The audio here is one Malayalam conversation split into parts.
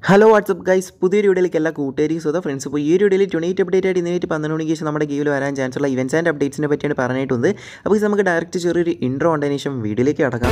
ഹലോ വാട്സപ്പ് ഗൈസ് പുതിയൊരു വീഡിയോയിലേക്ക് എല്ലാ കൂട്ടുകാരും സ്വതം ഫ്രണ്ട്സ് ഇപ്പോൾ ഈ ഒരു വീഡിയോയിൽ ട്വൻറ്റി അപ്ഡേറ്റ് ആയിട്ട് ഇന്നേറ്റ് പന്ത്രണ്ട് മണിക്ക് ശേഷം നമ്മുടെ ഗെയിമിൽ വരാൻ ചാൻസ് ഉള്ള ഇവൻസ് ആൻഡ് അപ്ഡേറ്റ്സിനെ പറ്റിയാണ് പറഞ്ഞിട്ടുണ്ട് അപ്പോൾ ഇത് നമുക്ക് ഡയറക്റ്റ് ചെറിയൊരു ഇൻട്രോ ഉണ്ടതിന് ശേഷം വീഡിയോയിലേക്ക് കടക്കാം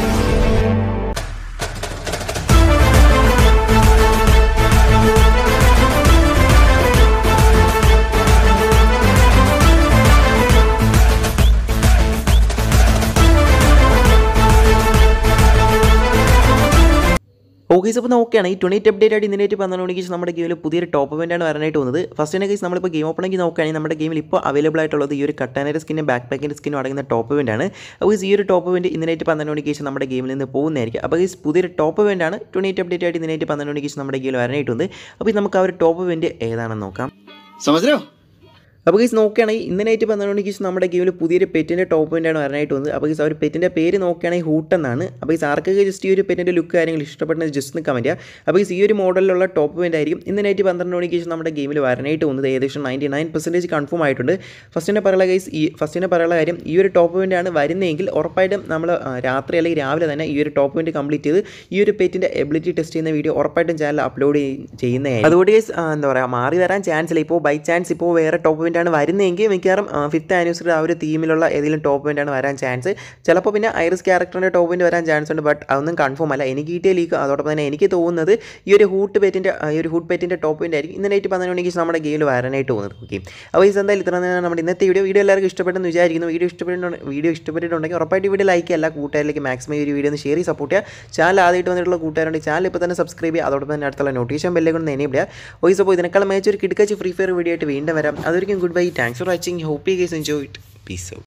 ഓക്കെ അപ്പോൾ നോക്കുകയാണ് ഈ ട്വൻറ്റി അപ്ഡേറ്റ് ആയിട്ട് ഇതിനായിട്ട് പന്ത്രണ്ട് മണിക്ക് ശേഷം നമ്മുടെ ഗെയിമിൽ പുതിയൊരു ടോപ്പ് ഇവൻ്റാണ് വരാനായിട്ട് വന്നത് ഫസ്റ്റ് തന്നെ കേസ് നമ്മളിപ്പോൾ ഗെയിം ഓപ്പണിംഗ് നോക്കുകയാണെങ്കിൽ നമ്മുടെ ഗെയിമിൽ ഇപ്പോൾ അവൈലബിൾ ആയിട്ടുള്ളത് ഈ ഒരു കട്ടാനയുടെ സ്കിന്നും ബാക്ക് പാക്കിൻ്റെ സ്കിന്നും അടങ്ങുന്ന ടോപ്പ് ഇവൻ്റാണ് അപ്പോൾ ഈ ഒരു ടോപ്പ് ഇവൻറ്റ് ഇതിനായിട്ട് പന്ത്രണ്ട് മണിക്ക് ശേഷം നമ്മുടെ ഗെയിമിൽ നിന്ന് പോകുന്നതായിരിക്കും അപ്പോൾ ഈ പുതിയൊരു ടോപ്പ് ഇവൻ്റാണ് ട്വൻറ്റി അപ്ഡേറ്റ് ആയിട്ട് ഇതിനായിട്ട് പന്ത്രണ്ട് മണിക്ക് ശേഷം നമ്മുടെ ഗെയിമിൽ വരാനായിട്ട് വന്നത് അപ്പോൾ ഇത് നമുക്ക് ആ ഒരു ടോപ്പ് ഇവൻറ്റ് ഏതാണെന്ന് നോക്കാം समझ रहे हो അപ്പോൾ ഗീസ് നോക്കുകയാണെങ്കിൽ ഇന്നനായിട്ട് പന്ത്രണ്ട് മണിക്ക് ശേഷം നമ്മുടെ ഗെയിമിൽ പുതിയൊരു പെറ്റിൻ്റെ ടോപ്പ് വേണ്ടിയാണ് വരാനായിട്ട് വന്നത് അപ്പോൾ ഗീസ് ആ ഒരു പെറ്റിൻ്റെ പേര് നോക്കുകയാണെങ്കിൽ ഹൂട്ട് എന്നാണ് അപ്പോൾ ഈ ആർക്കൊക്കെ ജസ്റ്റ് ഈ ഒരു പെറ്റിൻ്റെ ലുക്ക് കാര്യങ്ങൾ ഇഷ്ടപ്പെടുന്നത് ജസ്റ്റ് ഒന്ന് കമൻറ്റ് ചെയ്യുക അപ്പോൾ ഗീസ് ഈ ഒരു മോഡലിലുള്ള ടോപ്പ് വേണ്ടി ആയിരിക്കും ഇന്നനായിട്ട് പന്ത്രണ്ട് മണിക്ക് ശേഷം നമ്മുടെ ഗെയിമിൽ വരാനായിട്ട് വന്നത് ഏകദേശം നയൻറ്റി നയൻ പെർസെൻറ്റേജ് കൺഫേം ആയിട്ടുണ്ട് ഫസ്റ്റിനെ പറയുന്ന ഗൈസ് ഈ ഫസ്റ്റിനെ പറയുന്ന കാര്യം ഈ ഒരു ടോപ്പ് വേണ്ടിയാണ് വരുന്നതെങ്കിൽ ഉറപ്പായിട്ടും നമ്മൾ ആ, രാത്രി അല്ലെങ്കിൽ രാവിലെ തന്നെ ഈ ഒരു ടോപ്പ് വേണ്ടി കംപ്ലീറ്റ് ചെയ്ത് ഈ ഒരു പെറ്റിൻ്റെ എബിലിറ്റി ടെസ്റ്റ് ചെയ്യുന്ന വീഡിയോ ഉറപ്പായിട്ടും ചാനൽ അപ്ലോഡ് ചെയ്യുന്നതായിരിക്കും അതുകൊണ്ട് ഗൈസ് എന്താ പറയുക മാറി വരാൻ ചാൻസ് ഇല്ല ഇപ്പോൾ ബൈ ചാൻസ് ഇപ്പോൾ വേറെ ടോപ്പ് ഇവൻ്റാണ് വരുന്നതെങ്കിൽ മിക്കവാറും ഫിഫ്ത്ത് ആനിവേഴ്സറി ആ ഒരു തീമിലുള്ള ഏതെങ്കിലും ടോപ്പ് ഇവൻ്റാണ് വരാൻ ചാൻസ് ചിലപ്പോൾ പിന്നെ ഐറിസ് ക്യാരക്ടറിൻ്റെ ടോപ്പ് ഇവൻ്റ് വരാൻ ചാൻസ് ഉണ്ട് ബട്ട് അതൊന്നും കൺഫേം അല്ല എനിക്ക് കിട്ടിയ ലീക്ക് അതോടൊപ്പം തന്നെ എനിക്ക് തോന്നുന്നത് ഈ ഒരു ഹൂട്ട് പെറ്റിൻ്റെ ഈ ഒരു ഹൂട്ട് പെറ്റിൻ്റെ ടോപ്പ് ഇവൻ്റ് ആയിരിക്കും ഇന്ന് നൈറ്റ് പന്ത്രണ്ട് മണിക്ക് നമ്മുടെ ഗെയിമിൽ വരാനായിട്ട് പോകുന്നത് ഓക്കെ അപ്പോൾ ഈ എന്തായാലും ഇത്ര നേരം നമ്മുടെ ഇന്നത്തെ വീഡിയോ വീഡിയോ എല്ലാവർക്കും ഇഷ്ടപ്പെട്ടെന്ന് വിചാരിക്കുന്നു വീഡിയോ ഇഷ്ടപ്പെട്ടിട്ടുണ്ട് വീഡിയോ ഇഷ്ടപ്പെട്ടിട്ടുണ്ടെങ്കിൽ ഉറപ്പായിട്ട് വീഡിയോ ലൈക്ക് ചെയ്യുക എല്ലാ കൂട്ടുകാരിലേക്ക് മാക്സിമം ഈ ഒരു വീഡിയോ ഒന്ന് ഷെയർ ചെയ്ത് സപ്പോർട്ട് ചെയ്യുക ചാനൽ ആദ്യമായിട്ട് വന്നിട്ടുള്ള കൂട്ടുകാരുണ്ടെങ്കിൽ ചാനൽ ഇപ്പോൾ തന്നെ സബ്സ്ക്രൈബ് ചെയ്യുക അതോടൊപ്പം തന്നെ അടുത്തുള്ള നോട്ടിഫിക്കേഷൻ ബെല്ലെ കൊണ്ട് എനേബിൾ ചെയ്യുക വോയിസ് അപ്പോൾ ഇതിനേക്കാൾ മേച്ച് ഒരു കിടക്കാച്ച് ഫ്രീ ഫയർ വീഡിയോ ആയിട്ട് വീണ്ടും വരാം അതൊരിക്കും good bye thanks for watching hope you guys enjoy it peace out